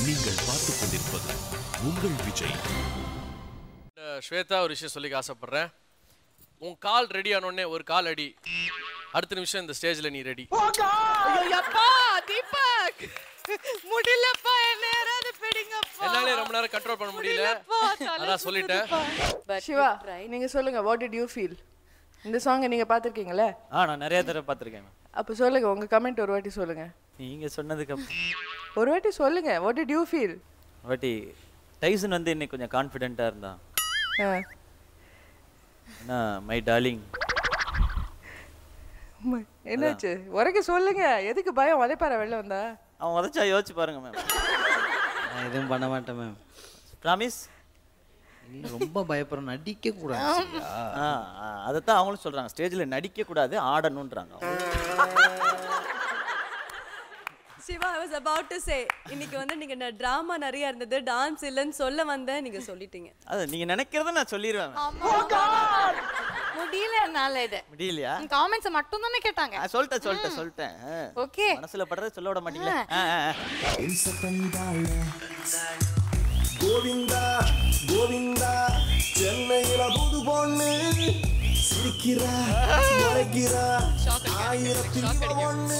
நீங்கள் பார்த்துக் கொண்டிருப்பது உங்கள் விஜய் இந்த ஸ்வேதா ஒரு விஷயம் சொல்லிக்க ஆசைப்படுறேன் உன் கால் ரெடி ஆனோடனே ஒரு கால் அடி அடுத்த நிமிஷம் இந்த ஸ்டேஜ்ல நீ ரெடி ஐயோப்பா தீபக் முடியலப்பா என்ன யாராவது பிடிங்கப்பா என்னாலே ரொம்ப நேரம் கண்ட்ரோல் பண்ண முடியல அதான் சொல்லிட்டேன் சிவா நீங்க சொல்லுங்க வாட் டிட் யூ ஃபீல் இந்த சாங்கை நீங்க பாத்திருக்கீங்களே ஆ நான் நிறைய தடவை பார்த்துருக்கேன் மேம் அப்ப சொல்லுங்க உங்க கமெண்ட் ஒரு வாட்டி சொல்லுங்க நீங்க சொன்னதுக்கு அப்புறம் ஒரு வாட்டி சொல்லுங்க வாட் டிட் யூ ஃபீல் வாட்டி டைசன் வந்து இன்னைக்கு கொஞ்சம் கான்ஃபிடென்ட்டாக இருந்தான் ஏன்னா மை டார்லிங் என்னாச்சு உரைக்க சொல்லுங்க எதுக்கு பயம் உதைப்பார வெளில வந்தா அவன் உதச்சா யோசிச்சு பாருங்க மேம் நான் எதுவும் பண்ண மாட்டேன் மேம் ப்ராமிஸ் நீ ரொம்ப பயப்படுற நடிக்க கூடாது சரியா? ஆ ஆ, அதைத்தான் அவங்களும் சொல்றாங்க ஸ்டேஜில் நடிக்கக்கூடாது ஆடணுன்றாங்க Siva I was about to say இன்னைக்கு வந்து நீங்க டிராமா நிறைய இருந்தது டான்ஸ் இல்லைன்னு சொல்ல வந்தேன் நீங்க சொல்லிட்டீங்க அது நீங்க நினைக்கிறத நான் சொல்லிடுவேன் முடியல என்னால இது முடியலையா காமெண்ட்ஸ் மட்டும் தானே கேட்டாங்க ஆ, சொல்லிட்டேன் சொல்லிட்டேன் சொல்லிட்டேன் ஆ. ஓகே மனசுல படுறத சொல்ல விட மாட்டீங்களா ஆ, ஆ, ஆ. கோவிந்தா கோவிந்தா சென்னையில புது பொண்ணு சிரிக்கிறா மறைக்கிறா ஆயிரத்தி ஒண்ணு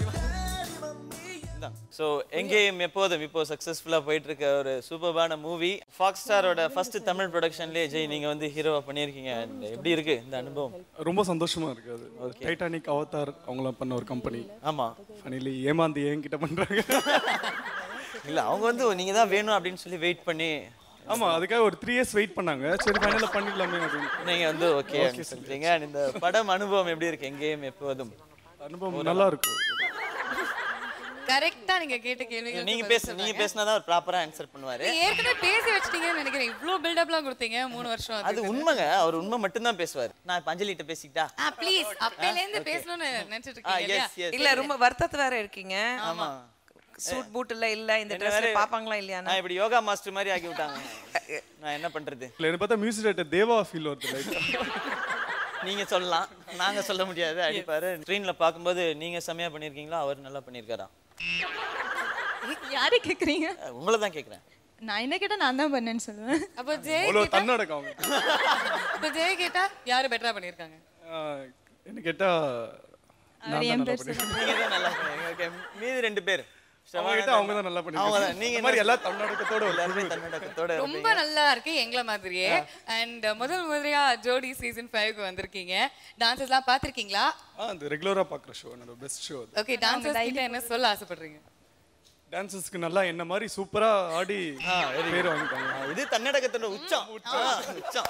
ஸோ எங்கேயும் எப்போதும் இப்போ சக்ஸஸ்ஃபுல்லாக போயிட்டு இருக்க ஒரு சூப்பர்பான மூவி ஃபாக்ஸ் ஸ்டாரோட ஃபர்ஸ்ட் தமிழ் ப்ரொடக்ஷன்லேயே ஜெய் நீங்கள் வந்து ஹீரோவா பண்ணியிருக்கீங்க And எப்படி இருக்கு இந்த அனுபவம் ரொம்ப சந்தோஷமா இருக்கு அது டைட்டானிக் அவதார் அவங்களாம் பண்ண ஒரு கம்பெனி ஆமாம் ஃபைனலி ஏமாந்து என்கிட்ட பண்றாங்க இல்லை அவங்க வந்து நீங்கள் தான் வேணும் அப்படின்னு சொல்லி வெயிட் பண்ணி ஆமா அதுக்காக ஒரு த்ரீ இயர்ஸ் வெயிட் பண்ணாங்க சரி ஃபைனலாக பண்ணிடலாமே அப்படின்னு நீங்கள் வந்து ஓகே சொல்றீங்க And இந்த படம் அனுபவம் எப்படி இருக்கு எங்கேயும் எப்போதும் அனுபவம் நல்லா இருக்கும் கரெக்டா நீங்க கேட்ட கேள்விகள் நீங்க பேச நீங்க பேசினா தான் அவர் ப்ராப்பரா ஆன்சர் பண்ணுவாரு ஏற்கனவே பேசி வச்சிட்டீங்கன்னு நினைக்கிறேன் இவ்ளோ பில்டப்லாம் கொடுத்தீங்க மூணு வருஷம் அது உண்மைங்க அவர் உண்மை மட்டும் தான் பேசுவார் நான் இப்ப அஞ்சலிட்ட பேசிக்கிட்டா ஆ ப்ளீஸ் அப்பையில இருந்து பேசணும்னு நினைச்சிட்டு ஆ இருக்கீங்க எஸ் எஸ் இல்ல ரொம்ப வருத்தத்து வேற இருக்கீங்க ஆமா சூட் பூட் இல்ல இல்ல இந்த என்ன வேற- ட்ரெஸ் பாப்பாங்களா இல்லையா நான் இப்படி யோகா மாஸ்டர் மாதிரி ஆக்கி விட்டாங்க நான் என்ன பண்றது இல்லை எனக்கு பார்த்தா மியூசிக் டேரக்டர் தேவா ஃபீல் வருது லைக் நீங்க சொல்லலாம் நாங்க சொல்ல முடியாது அடிப்பாரு ஸ்க்ரீன்ல பார்க்கும்போது நீங்க செமையா பண்ணிருக்கீங்களா அவர் நல்லா பண்ணிருக்காரா யாரை கேக்குறீங்க உங்களை தான் கேக்குறேன் நான் என்ன கேட்டா நான் தான் பண்ணேன்னு சொல்லுவேன் அப்போ ஜெய் அவ்வளோ கேட்டா தன்னடக்கம் அவங்க அப்போ ஜெய் கேட்டா யாரு பெட்டரா பண்ணிருக்காங்க ஆஹ், என்ன கேட்டா நான் தான் நல்லா பண்ணிருக்கேன் நீங்க தான் நல்லா பண்ணீங்க ஓகே மீதி ரெண்டு பேர் அவங்க கிட்ட அவங்க தான் நல்லா அவங்க தான் பண்ணிருக்காங்க நீங்க இந்த மாதிரி எல்லா தன்னடக்கத்தோட எல்லாருமே தன்னடக்கத்தோட ரொம்ப நல்லா இருக்கு எங்களை மாதிரியே அண்ட் முதல் முதலியா ஜோடி சீசன் ஃபைவ்க்கு வந்திருக்கீங்க டான்சஸ்லாம் பார்த்திருக்கீங்களா ஆ அந்த ரெகுலரா பார்க்குற ஷோ என்னோட பெஸ்ட் ஷோ அது ஓகே டான்சஸ் கிட்ட என்ன சொல்ல ஆசைப்படுறீங்க டான்சஸ்க்கு நல்லா என்ன மாதிரி சூப்பரா ஆடி பேர் வாங்கிட்டாங்க இது தன்னடக்கத்தோட உச்சம் ஆ, உச்சம்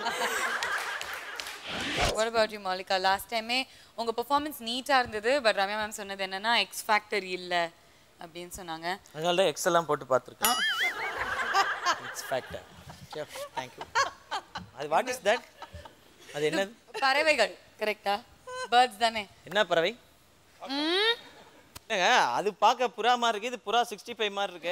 what about you Mallika last டைமே உங்க பெர்ஃபார்மன்ஸ் நீட்டா இருந்தது பட் ரம்யா மேம் சொன்னது என்னன்னா எக்ஸ் ஃபேக்டர் இல்ல அப்படின்னு சொன்னாங்க அதனால தான் எக்ஸ் எல்லாம் போட்டு பார்த்துருக்கேன் இட்ஸ் ஃபேக்டர் செஃப் தேங்க்யூ அது வாட் இஸ் தட் அது என்னது பறவைகள் கரெக்டா பேர்ட்ஸ் தானே என்ன பறவை என்னங்க அது பார்க்க புறா மாதிரி இருக்கு இது புறா சிக்ஸ்டி ஃபைவ் மாதிரி இருக்கு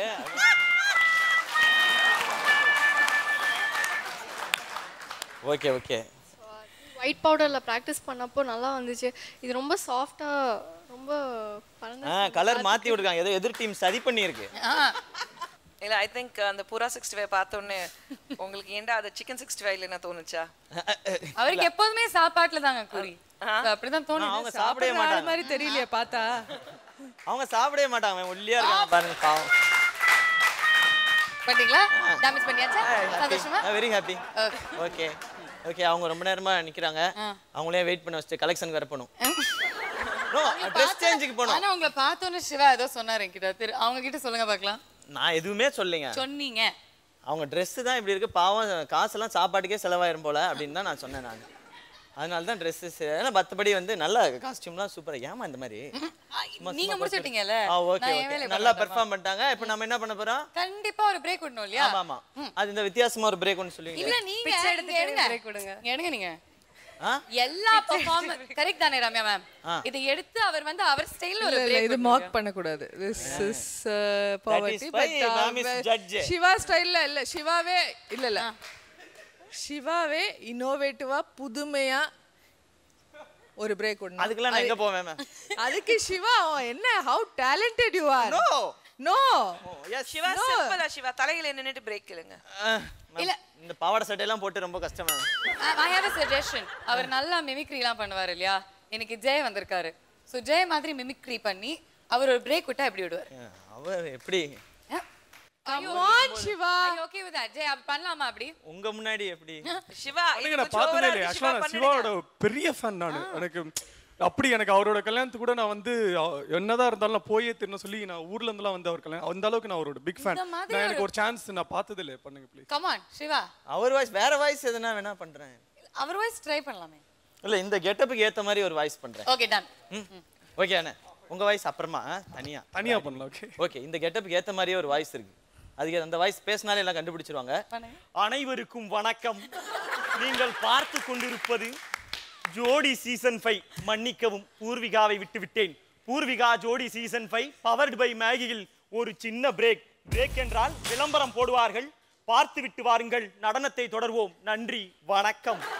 ஓகே ஓகே ஒயிட் பவுடரில் ப்ராக்டிஸ் பண்ணப்போ நல்லா வந்துச்சு இது ரொம்ப சாஃப்டாக ரொம்ப பறந்து ஆ கலர் மாத்தி விட்டுருக்காங்க ஏதோ எதிர் டீம் சதி பண்ணியிருக்கு இல்ல ஐ திங்க் அந்த புறா சிக்ஸ்டி ஃபைவ் பார்த்தோன்னே உங்களுக்கு ஏன்டா அது சிக்கன் சிக்ஸ்டி ஃபைவ்ல என்ன தோணுச்சா அவருக்கு எப்போதுமே சாப்பாட்டுல தாங்க குறி So அப்படிதான் அவங்க தோணுது சாப்பிடவே மாட்டாங்க மாதிரி தெரியலையே பார்த்தா அவங்க சாப்பிடவே மாட்டாங்க அவன் ஒல்லியா இருக்காங்க பாருங்க பாவம் பாத்தீங்களா டேமேஜ் பண்ணியாச்சா சந்தோஷமா very happy Okay. Okay okay அவங்க ரொம்ப நேரமா நிக்கிறாங்க அவங்களே வெயிட் பண்ண வச்சுட்டு கலெக்ஷன் வர போகணும் ட்ரெஸ் சேஞ்சுக்கு போகணும் ஆனா உங்களை பார்த்தோன்னே சிவா ஏதோ சொன்னாரு என்கிட்ட திரு அவங்க கிட்ட சொல்லுங்க பார்க்கலாம் நான் எதுவுமே சொல்லிங்க சொன்னீங்க அவங்க Dress தான் இப்படி இருக்கு பாவம் காசெல்லாம் சாப்பாட்டுக்கே செலவாயிரும் போல அப்படின்னு தான் நான் சொன்னேன் நான் அதனால தான் ட்ரெஸ்ஸஸ் ஏன்னா மற்றபடி வந்து நல்ல காஸ்டியூம்லாம் சூப்பரா ஏமா இந்த மாதிரி சும்மா நீங்க சும்மா முடிச்சுட்டீங்கல்ல ஆ ஓகே நான் என் ஓகே வேலையை நல்லா பார்க்க பெர்ஃபார்ம் பண்ணிட்டாங்க இப்போ நம்ம என்ன பண்ண போறோம் கண்டிப்பா ஒரு பிரேக் விடணும் இல்லையா ஆமா ஆமா அது இந்த வித்தியாசமா ஒரு பிரேக் ஒன்று சொல்லுவீங்க இல்ல நீங்க பிச்சை இங்க எடுத்துட்டு எடுங்க break கொடுங்க. இங்க எடுங்க நீங்க ஆ எல்லா பெர்ஃபார்மன்ஸ் கரெக்ட் தானே ரம்யா மேம் இதை எடுத்து அவர் வந்து அவர் ஸ்டைல்ல ஒரு இல்ல, பிரேக் இது மார்க் பண்ணக்கூடாது this is poverty why ma'am is judge. Siva ஸ்டைல்ல இல்ல சிவாவே இல்ல இல்ல சிவாவே இன்னோவேட்டிவா புதுமையா ஒரு பிரேக் விடணும் அதுக்கெல்லாம் நான் எங்க போவேன் மேம் அதுக்கு சிவா அவன் என்ன how talented you are no no yes. Siva சிம்பிளா சிவா தலையில நின்னுட்டு பிரேக் கேளுங்க இல்ல. இந்த பாவாடை சட்டையெல்லாம் போட்டு ரொம்ப கஷ்டமா இருக்கு. ஐ ஹேவ் a சஜஷன் அவர் நல்லா மிமிக்ரிலாம் பண்ணுவார் இல்லையா எனக்கு ஜெய் வந்திருக்காரு ஸோ ஜெய் மாதிரி மிமிக்ரி பண்ணி அவர் ஒரு பிரேக் விட்டா எப்படி விடுவார் அஹ், அவர் எப்படி Siva okay with that Jai அப்படி பண்ணலாமா அப்படி உங்க முன்னாடி எப்படி சிவா எனக்கு இது நான் கொஞ்சம் பார்த்ததே over இல்லையா ஆ இருக்கு. சிவா ஆக்சுவலாக நான் பண்ணிடுங்க. சிவாவோட பெரிய ஃபேன் நான் எனக்கு அப்படி எனக்கு அவரோட கல்யாணத்துக்கு கூட நான் வந்து அ- என்னதான் இருந்தாலும் நான் போயே திரும்ப சொல்லி நான் ஊர்ல இருந்தெல்லாம் வந்து அவர் கல்யாணம் அந்த அளவுக்கு நான் அவரோட பிக் ஃபேன் இந்த மாதிரி நான் எனக்கு ஒரு சான்ஸ் நான் பார்த்தது இல்லை பண்ணுங்க ப்ளீஸ் கமான் சிவா அவர் வாய்ஸ் வேற வாய்ஸ் எதுனா வேணா பண்றேன் அவர் வாய்ஸ் ட்ரை பண்ணலாமே இல்ல இந்த கெட்டப்புக்கு ஏத்த மாதிரி ஒரு வாய்ஸ் பண்றேன் ஓகே டன் ஓகே அண்ணா உங்க வாய்ஸ் அப்புறமா ஆ, தனியா தனியா பண்ணலாம் ஓகே ஓகே இந்த கெட்டப்புக்கு ஏத்த மாதிரியே ஒரு வாய்ஸ் இருக்கு அதுக்கு அந்த வாய்ஸ் பேசினாலே எல்லாம் கண்டுபிடிச்சிருவாங்க பண்ணுங்க அனைவருக்கும் வணக்கம் நீங்கள் பார்த்து கொண்டிருப்பது ஜோடி சீசன் ஃபைவ் மன்னிக்கவும் பூர்விகாவை விட்டு விட்டேன் Poorvika Jodi season five powered by மேகியில் ஒரு சின்ன பிரேக் பிரேக் என்றால் விளம்பரம் போடுவார்கள் பார்த்து விட்டு வாருங்கள் நடனத்தை தொடர்வோம் நன்றி வணக்கம்